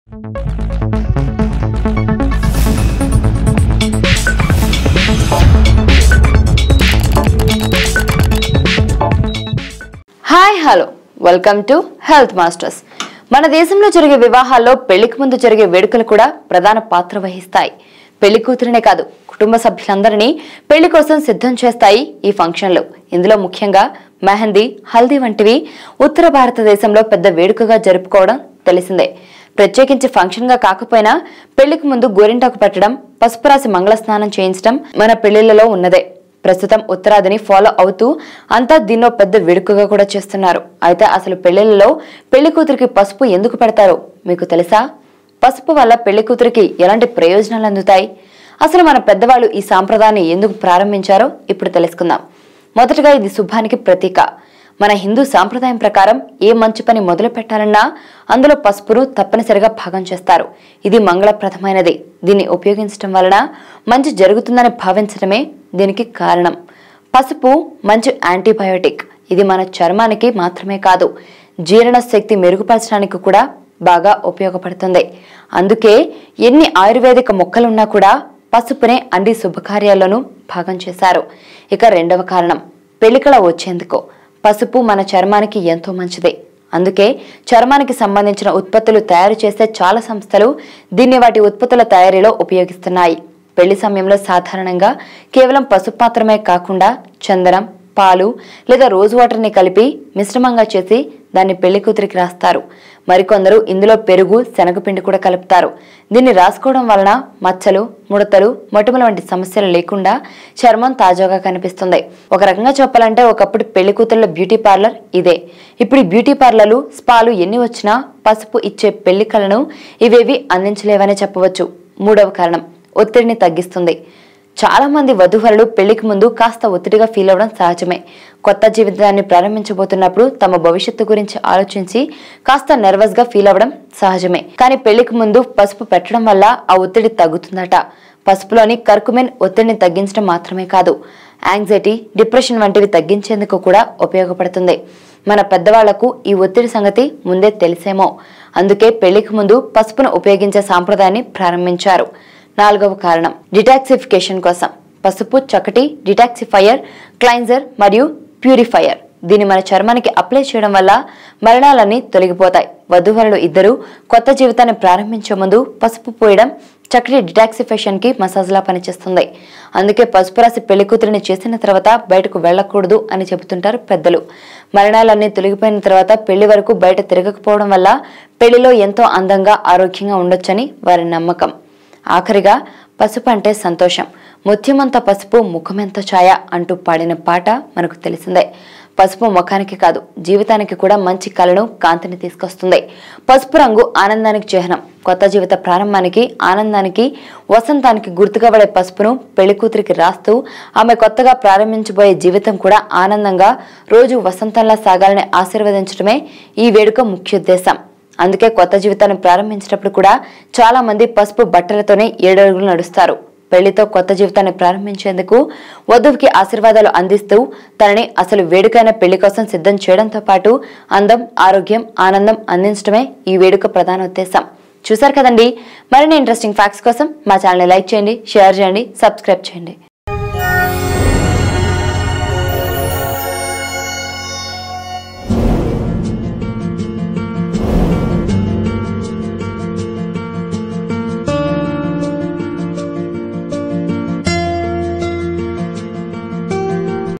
hi hello welcome to health masters మన దేశంలో జరిగే వివాహాల్లో పెళ్లికి ముందు జరిగే వేడుకలు కూడా ప్రధాన పాత్ర వహిస్తాయి పెళ్లి కూతురినే కాదు కుటుంబ సభ్యులందరినీ పెళ్లి కోసం సిద్ధం చేస్తాయి ఈ ఫంక్షన్లు ఇందులో ముఖ్యంగా మెహందీ హల్దీ వంటివి ఉత్తర భారతదేశంలో పెద్ద వేడుకగా జరుపుకోవడం తెలిసిందే ప్రత్యేకించి ఫంక్షన్ గా కాకపోయినా పెళ్లికి ముందు గోరింటాకు పెట్టడం పసుపు రాసి మంగళ స్నానం చేయించడం మన పెళ్లిళ్లలో ఉన్నదే ప్రస్తుతం ఉత్తరాదిని ఫాలో అవుతూ అంతా దీన్నో పెద్ద వేడుకగా కూడా చేస్తున్నారు అయితే అసలు పెళ్లిళ్లలో పెళ్లి కూతురికి పసుపు ఎందుకు పెడతారో మీకు తెలుసా పసుపు వల్ల పెళ్లి కూతురికి ఎలాంటి ప్రయోజనాలు అందుతాయి అసలు మన పెద్దవాళ్ళు ఈ సాంప్రదాయాన్ని ఎందుకు ప్రారంభించారో ఇప్పుడు తెలుసుకుందాం మొదటగా ఇది శుభానికి ప్రతీక మన హిందూ సాంప్రదాయం ప్రకారం ఏ మంచి పని మొదలు పెట్టాలన్నా అందులో పసుపును తప్పనిసరిగా భాగం చేస్తారు ఇది మంగళప్రదమైనది దీన్ని ఉపయోగించడం వలన మంచి జరుగుతుందని భావించడమే దీనికి కారణం పసుపు మంచి యాంటీబయోటిక్ ఇది మన చర్మానికి మాత్రమే కాదు జీర్ణ శక్తి మెరుగుపరచడానికి కూడా బాగా ఉపయోగపడుతుంది అందుకే ఎన్ని ఆయుర్వేదిక మొక్కలున్నా కూడా పసుపునే అన్ని శుభకార్యాల్లోనూ భాగం చేశారు ఇక రెండవ కారణం పెళ్లికళ వచ్చేందుకు పసుపు మన చర్మానికి ఎంతో మంచిది అందుకే చర్మానికి సంబంధించిన ఉత్పత్తులు తయారు చేసే చాలా సంస్థలు దీన్ని వాటి ఉత్పత్తుల తయారీలో ఉపయోగిస్తున్నాయి పెళ్లి సమయంలో సాధారణంగా కేవలం పసుపు మాత్రమే కాకుండా చందనం పాలు లేదా రోజ్ వాటర్ని కలిపి మిశ్రమంగా చేసి దాన్ని పెళ్లి కూతురికి రాస్తారు మరికొందరు ఇందులో పెరుగు శనగపిండి కూడా కలుపుతారు దీన్ని రాసుకోవడం వలన మచ్చలు ముడతలు మొటిమల వంటి సమస్యలు లేకుండా చర్మం తాజాగా కనిపిస్తుంది ఒక రకంగా చెప్పాలంటే ఒకప్పుడు పెళ్లి కూతుర్ల బ్యూటీ పార్లర్ ఇదే ఇప్పుడు ఈ బ్యూటీ పార్లర్లు స్పాలు ఎన్ని వచ్చినా పసుపు ఇచ్చే పెళ్లి కళను ఇవేవి అందించలేవనే చెప్పవచ్చు మూడవ కారణం ఒత్తిడిని తగ్గిస్తుంది చాలా మంది వధువరులు పెళ్లికి ముందు కాస్త ఒత్తిడిగా ఫీల్ అవ్వడం సహజమే కొత్త జీవితాన్ని ప్రారంభించబోతున్నప్పుడు తమ భవిష్యత్తు గురించి ఆలోచించి కాస్త నర్వస్ గా ఫీల్ అవ్వడం సహజమే కానీ పెళ్లికి ముందు పసుపు పెట్టడం వల్ల ఆ ఒత్తిడి తగ్గుతుందట పసుపులోని కర్కుమెన్ ఒత్తిడిని తగ్గించడం మాత్రమే కాదు యాంగ్జైటీ డిప్రెషన్ వంటివి తగ్గించేందుకు కూడా ఉపయోగపడుతుంది మన పెద్దవాళ్లకు ఈ ఒత్తిడి సంగతి ముందే తెలిసేమో అందుకే పెళ్లికి ముందు పసుపును ఉపయోగించే సాంప్రదాయాన్ని ప్రారంభించారు నాలుగవ కారణం డిటాక్సిఫికేషన్ కోసం పసుపు చక్కటి డిటాక్సిఫైయర్ క్లైన్జర్ మరియు ప్యూరిఫైయర్ దీన్ని మన చర్మానికి అప్లై చేయడం వల్ల మరణాలన్నీ తొలగిపోతాయి వధువరులు ఇద్దరు కొత్త జీవితాన్ని ప్రారంభించే ముందు పసుపు పోయడం చక్కటి డిటాక్సిఫికేషన్ కి మసాజ్లా పనిచేస్తుంది అందుకే పసుపు రాసి పెళ్లి కూతురిని చేసిన తర్వాత బయటకు వెళ్ళకూడదు అని చెబుతుంటారు పెద్దలు మరణాలన్నీ తొలగిపోయిన తర్వాత పెళ్లి వరకు బయట తిరగకపోవడం వల్ల పెళ్లిలో ఎంతో అందంగా ఆరోగ్యంగా ఉండొచ్చని వారి నమ్మకం ఆఖరిగా పసుపు అంటే సంతోషం ముత్యమంత పసుపు ముఖమెంత ఛాయ అంటూ పాడిన పాట మనకు తెలిసిందే పసుపు ముఖానికి కాదు జీవితానికి కూడా మంచి కళను కాంతిని తీసుకొస్తుంది పసుపు రంగు ఆనందానికి చిహ్నం కొత్త జీవిత ప్రారంభానికి ఆనందానికి వసంతానికి గుర్తుగా పడే పసుపును పెళ్లి కూతురికి రాస్తూ ఆమె కొత్తగా ప్రారంభించబోయే జీవితం కూడా ఆనందంగా రోజు వసంతంలా సాగాలని ఆశీర్వదించడమే ఈ వేడుక ముఖ్యోద్దేశం అందుకే కొత్త జీవితాన్ని ప్రారంభించేటప్పుడు కూడా చాలా మంది పసుపు బట్టలతోనే ఏడడుగులు నడుస్తారు పెళ్లితో కొత్త జీవితాన్ని ప్రారంభించేందుకు వధువుకి ఆశీర్వాదాలు అందిస్తూ తనని అసలు వేడుకైన పెళ్లి కోసం సిద్ధం చేయడంతో పాటు అందం ఆరోగ్యం ఆనందం అందించడమే ఈ వేడుక ప్రధాన ఉద్దేశం చూసారు కదండి మరిన్ని ఇంట్రెస్టింగ్ ఫ్యాక్ట్స్ కోసం మా ఛానల్ని లైక్ చేయండి షేర్ చేయండి సబ్స్క్రైబ్ చేయండి